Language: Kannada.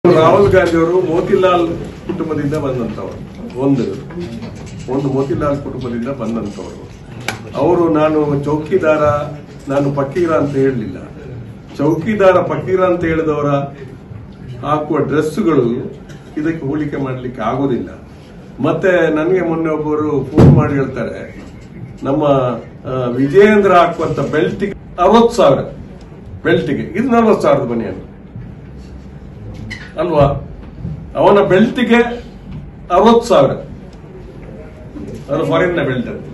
ರಾಹುಲ್ ಗಾಂಧಿ ಅವರು ಮೋತಿಲಾಲ್ ಕುಟುಂಬದಿಂದ ಬಂದಂತವರು ಒಂದು ಒಂದು ಮೋತಿಲಾಲ್ ಕುಟುಂಬದಿಂದ ಬಂದಂತವರು ಅವರು ನಾನು ಚೌಕಿದಾರ ನಾನು ಫಕೀರ ಅಂತ ಹೇಳಲಿಲ್ಲ ಚೌಕಿದಾರ ಫಕೀರ ಅಂತ ಹೇಳಿದವರ ಹಾಕುವ ಡ್ರೆಸ್ಗಳು ಇದಕ್ಕೆ ಹೋಲಿಕೆ ಮಾಡಲಿಕ್ಕೆ ಆಗೋದಿಲ್ಲ ಮತ್ತೆ ನನಗೆ ಮೊನ್ನೆ ಒಬ್ಬರು ಫೋನ್ ಮಾಡಿ ಹೇಳ್ತಾರೆ ನಮ್ಮ ಆ, ವಿಜಯೇಂದ್ರ ಹಾಕುವಂತ ಬೆಲ್ಟಿಗೆ ಅರವತ್ತು ಸಾವಿರ ಬೆಲ್ಟಿಗೆ ಇದು ನಲ್ವತ್ತು ಸಾವಿರದ ಬನಿಯನ್ನು ಅಲ್ವಾ ಅವನ ಬೆಲ್ಟಿಗೆ ಅರವತ್ತು ಸಾವಿರ ಅದು ಫಾರಿನ್ನ ಬೆಲ್ಟ್ ಅದು